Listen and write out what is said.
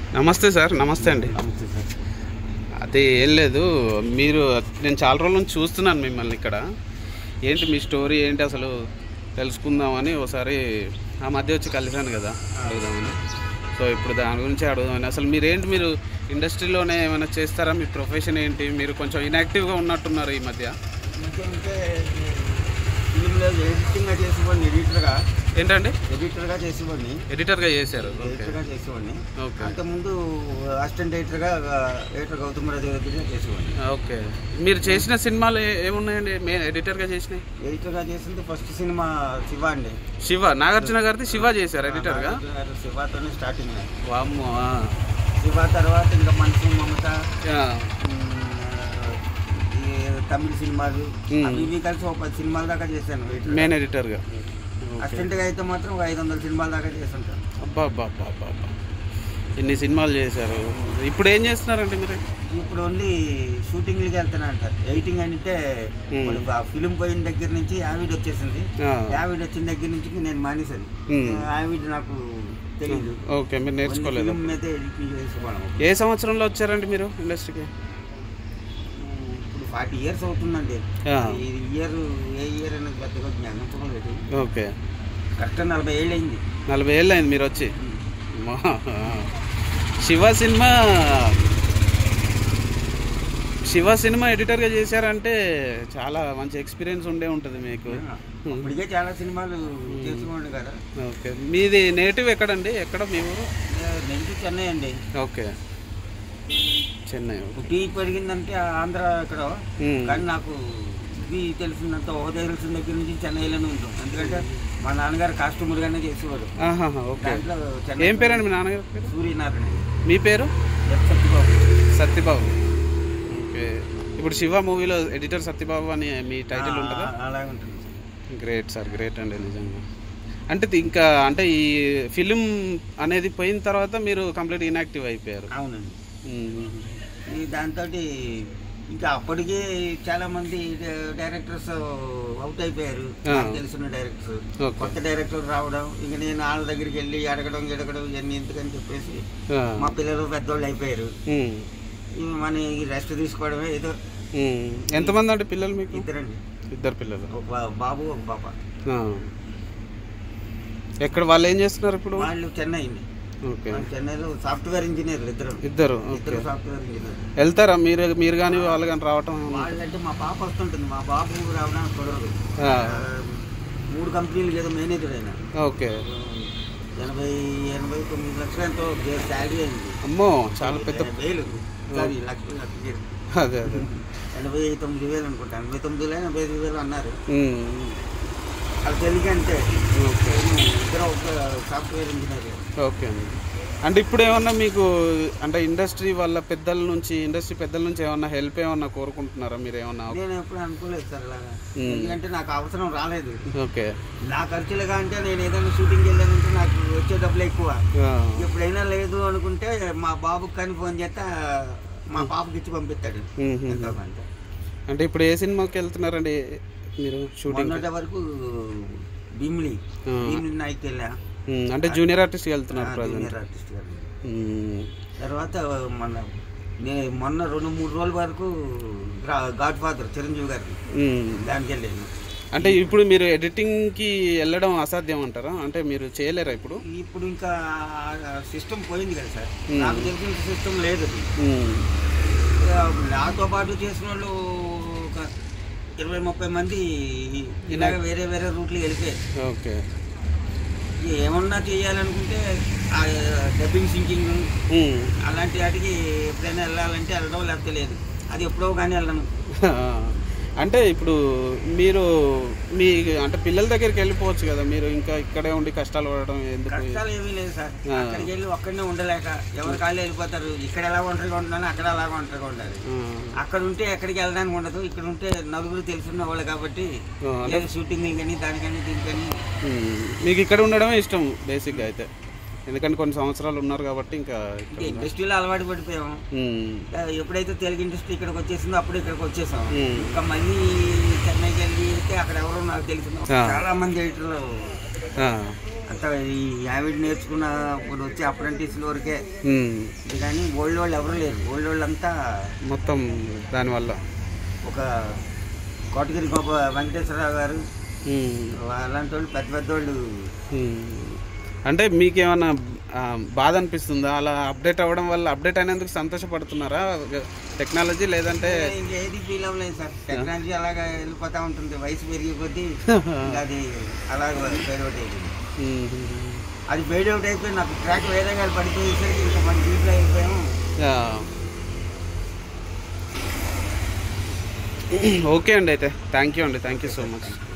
నమస్తే సార్ నమస్తే అండి నమస్తే సార్ అది ఏం లేదు మీరు నేను చాలా రోజుల నుంచి చూస్తున్నాను మిమ్మల్ని ఇక్కడ ఏంటి మీ స్టోరీ ఏంటి అసలు తెలుసుకుందామని ఒకసారి ఆ మధ్య వచ్చి కలిశాను కదా అడుగుదామని సో ఇప్పుడు దాని గురించి అడుగుదామని అసలు మీరేంటి మీరు ఇండస్ట్రీలోనే ఏమైనా చేస్తారా మీ ప్రొఫెషన్ ఏంటి మీరు కొంచెం ఇన్యాక్టివ్గా ఉన్నట్టున్నారు ఈ మధ్య ఇంకేంటే ఫిలింలో ఎడిటింగ్గా చేసేవాడిని ఎడిటర్గా ఏంటండి ఎడిటర్గా చేసేవాడిని ఎడిటర్గా చేశారు ఓకే ఎడిటర్గా చేసేవాడిని ఓకే అంతకుముందు అసిస్టెంట్ ఎడిటర్గా ఎడిటర్ గౌతమ్ రాజు దగ్గర చేసేవాడిని ఓకే మీరు చేసిన సినిమాలు ఏ- ఏమున్నాయండి మే ఎడిటర్గా చేసినాయి ఎడిటర్గా చేసింది ఫస్ట్ సినిమా శివ అండి శివ నాగార్జున గారిది శివ చేశారు ఎడిటర్గా శివతోనే స్టార్టింగ్ వామ్మో ఆ. శివ తర్వాత ఇంకా మనసు మమత ఆ. ఉమ్, ఈ తమిళ సినిమాలు ఉమ్. అవి ఇవి కలిసి ఒక పది సినిమాల దాకా చేశాను editor గా. మెయిన్ ఎడిటర్గా అసిస్టెంట్గా అయితే మాత్రం ఒక ఐదు వందల సినిమాల దాకా చేస్తుంటాను అబ్బా అబ్బా అబ్బా అబ్బా అబ్బా. ఇన్ని సినిమాలు చేశారు ఇప్పుడు ఏం చేస్తున్నారండి మీరు ఇప్పుడు ఓన్లీ షూటింగ్లకి వెళ్తాను అంటారు ఎడిటింగ్ అంటే ఉమ్. ఫిలిం పోయిన దగ్గర నుంచి యావిడ్ వచ్చేసింది ఆ. యావిడ్ వచ్చిన దగ్గర నుంచి నేను మానేశాను ఉమ్. యావిడ్ నాకు తెలియదు ఓకే మీరు నేర్చుకోలేదు ఫిలిం మీద ఎడిటింగ్ చేసుకోవడం ఏ సంవత్సరంలో వచ్చారండి మీరు ఇండస్ట్రీకి ఇప్పుడు ఫార్టీ ఇయర్స్ అవుతుందండి ఆ. ఈ ఇయర్ ఏ ఇయర్ అనేది పెద్దగా జ్ఞాపకం లేదు ఓకే కరెక్ట్ నలభై ఏళ్ళు అయింది నలభై ఏళ్ళు అయింది మీరు వచ్చి మా. శివ సినిమా శివ సినిమా ఎడిటర్గా చేశారంటే చాలా మంచి ఎక్స్పీరియన్స్ ఉండే ఉంటుంది మీకు ఇప్పటికే చాలా సినిమాలు చేసుకోండి కదా ఓకే మీది నేటివ్ ఎక్కడండి ఎక్కడ మీ ఊరు నేను చెన్నై అండి ఓకే చెన్నై పుట్టి పెరిగిందంటే ఆంధ్ర ఇక్కడ ఉమ్. కానీ నాకు ఇది తెలిసినంత ఒక తెలిసిన దగ్గర నుంచి చెన్నైలోనే ఉంటాం ఎందుకంటే మా నాన్నగారు కాస్ట్యూమర్గానే చేసేవాడు ఆహాహా, ఓకే దాంట్లో ఏం పేరండి మీ నాన్నగారి పేరు సూర్యనారాయణ మీ పేరు ఎస్ సత్యబాబు సత్యబాబు ఓకే ఇప్పుడు శివ మూవీలో ఎడిటర్ సత్యబాబు అని మీ టైటిల్ ఉంటుందా ఆ, అలాగే ఉంటుంది గ్రేట్ సార్ గ్రేట్ అండి నిజంగా అంటే ఇది ఇంకా అంటే ఈ ఫిలిం అనేది పోయిన తర్వాత మీరు కంప్లీట్ ఇన్యాక్టివ్ అయిపోయారు అవునండి మ్మ్. ఈ దాంతో ఇంకా అప్పటికే చాలా మంది డైరెక్టర్స్ అవుట్ అయిపోయారు ఆ. నాకు తెలిసిన డైరెక్టర్స్ ఓకే. కొత్త డైరెక్టర్ రావడం ఇంక నేను వాళ్ళ దగ్గరికి వెళ్ళి అడగడం ఎడగడం ఇవన్నీ ఎందుకని చెప్పేసి ఆ. మా పిల్లలు పెద్దోళ్ళు అయిపోయారు మ్మ్. ఇవి మన ఈ రెస్ట్ తీసుకోవడమే ఏదో మ్మ్. ఎంతమంది అంటే పిల్లలు మీకు ఇద్దరండి ఇద్దరు పిల్లలు ఒక బా- బాబు ఒక పాప ఆ. ఎక్కడ వాళ్ళు ఏం చేస్తున్నారు ఇప్పుడు వాళ్ళు చెన్నై అండి ఓకే వాళ్ళు చెన్నైలో సాఫ్ట్వేర్ ఇంజనీర్లు ఇద్దరు ఇద్దరు ఓకే ఇద్దరు సాఫ్ట్వేర్ ఇంజనీర్ వెళ్తారా మీరు మీరు కానీ వాళ్ళు కానీ రావటం ఏమన్నా? వాళ్ళంటే మా పాప వస్తుంటుంది మా బాబు రావడానికి కుదరదు ఆ. ఆ, మూడు కంపెనీలు ఏదో మేనేజర్ అయినా ఓకే ఎనభై ఎనభై తొమ్మిది లక్షలు ఎంతో శాలరీ అయింది అమ్మో చాలా పెద్ద ఎనభై వేలు సారీ లక్షలు లక్షలు అదే అదే ఎనభై తొమ్మిది వేలు అనుకుంటా ఎనభై తొమ్మిదిలో ఎనభై ఐదు వేలు అన్నారు మ్మ్. అది తెలియక అంటే ఓకే ఇద్దరు ఒక సాఫ్ట్వేర్ ఇంజనీర్ ఓకే అండి అంటే ఇప్పుడు ఏమన్నా మీకు అంటే ఇండస్ట్రీ వాళ్ళ పెద్దల నుంచి ఇండస్ట్రీ పెద్దల నుంచి ఏమన్నా హెల్ప్ ఏమన్నా కోరుకుంటున్నారా మీరు ఏమన్నా నేను ఎప్పుడు అనుకోలేదు సార్ అలాగా మ్మ్. ఎందుకంటే నాకు అవసరం రాలేదు ఓకే నా ఖర్చులుగా అంటే నేను ఏదైనా షూటింగ్ వెళ్ళానంటే నాకు వచ్చే డబ్బులు ఎక్కువ ఆ, ఎప్పుడైనా లేదు అనుకుంటే మా బాబుకి కానీ ఫోన్ చేస్తే మా పాపకి ఇచ్చి పంపిస్తాడు మ్మ్, మ్మ్. ఎంతో కొంత. అంటే ఇప్పుడు ఏ సినిమాకి వెళ్తున్నారండి మీరు షూటింగ్ మొన్నటి వరకు భీమిలి ఆ. భీమిలి నాయక్ వెళ్ళా అంటే జూనియర్ ఆర్టిస్ట్కి వెళ్తున్నారు జూనియర్ ప్రజెంట్ ఆర్టిస్ట్ గారు తర్వాత మొన్న నేను మొన్న రెండు మూడు రోజుల వరకు గాడ్ ఫాదర్ చిరంజీవి గారికి దానికి వెళ్ళాను అంటే ఇప్పుడు మీరు ఎడిటింగ్కి వెళ్ళడం అసాధ్యం అంటారా అంటే మీరు చేయలేరా ఇప్పుడు ఇప్పుడు ఇంకా సిస్టమ్ పోయింది కదా సార్ మ్మ్. నాకు తెలిసిన సిస్టమ్ లేదు అది. మ్మ్. ఇక నాతో పాటు చేసిన వాళ్ళు ఒక ఇరవై ముప్పై మంది ఇలాగ వేరే వేరే రూట్లు వెళ్ళిపోయారు ఓకే ఏమన్నా చేయాలనుకుంటే ఆ డబ్బింగ్ సింకింగ్ మ్మ్. అలాంటి వాటికి ఎప్పుడైనా వెళ్ళాలంటే వెళ్ళడం లేకపోతే లేదు అది ఎప్పుడో కానీ వెళ్ళను అంటే ఇప్పుడు మీరు మీ అంటే పిల్లల దగ్గరికి వెళ్ళిపోవచ్చు కదా మీరు ఇంకా ఇక్కడే ఉండి కష్టాలు పడడం ఎందుకు కష్టాలు ఏమీ లేదు సార్ ఆ. అక్కడికి వెళ్ళి ఒక్కడనే ఉండలేక ఎవరి కాళ్ళు వెళ్ళిపోతారు ఇక్కడ ఎలా ఒంటరిగా ఉంటున్నాను అక్కడ అలా ఒంటరిగా ఉండాలి ఆ, అక్కడ ఉంటే ఎక్కడికి వెళ్ళడానికి ఉండదు ఇక్కడ ఉంటే నలుగురు తెలుసున్న వాళ్ళు కాబట్టి ఆ, అంటే లేదు షూటింగ్ కానీ దానికని దీనికని మ్మ్. మీకు ఇక్కడ ఉండడమే ఇష్టం బేసిక్గా అయితే ఎందుకంటే కొన్ని సంవత్సరాలు ఉన్నారు కాబట్టి ఇంకా ఇక్కడ ఇంకా ఇండస్ట్రీలో అలవాటు పడిపోయాము మ్మ్. ఆ, ఎప్పుడైతే తెలుగు ఇండస్ట్రీ ఇక్కడికి వచ్చేసిందో అప్పుడు ఇక్కడికి వచ్చేసాం మ్మ్. ఇంకా మళ్ళీ చెన్నైకి వెళ్ళి వెళ్తే అక్కడ ఎవరో నాకు తెలిసిన ఆ. చాలా మంది ఎడిటర్లు ఆ, అంత ఈ యావిడ్ నేర్చుకున్న ఇప్పుడు వచ్చే అప్రెంటిస్ల వరకే ఉమ్. ఇది కానీ ఓల్డ్ వాళ్ళు ఎవరు లేరు ఓల్డ్ వాళ్ళు అంతా మొత్తం దానివల్ల ఒక కోటగిరి గొప్ప వెంకటేశ్వరరావు గారు ఉమ్. అలాంటి వాళ్ళు పెద్ద పెద్ద వాళ్ళు ఉమ్. అంటే మీకేమన్నా ఆ, బాధ అనిపిస్తుందా అలా అప్డేట్ అవ్వడం వల్ల అప్డేట్ అయినందుకు సంతోషపడుతున్నారా టెక్నాలజీ లేదంటే ఇంకేది ఫీల్ అవ్వలేదు సార్ టెక్నాలజీ అలాగా వెళ్ళిపోతా ఉంటుంది వయసు పెరిగే కొద్దీ ఇంకా అది అలాగ ఫెయిడ్ అవుట్ అయిపోయింది ఉమ్. అది ఫెయిడ్ అవుట్ అయిపోయి నాకు ట్రాక్ వేరే గారు పడిపోయేసరికి ఇంకా మన దీంట్లో అయిపోయాము యా. ఓకే అండి అయితే థ్యాంక్ యూ అండి థ్యాంక్ యూ సో మచ్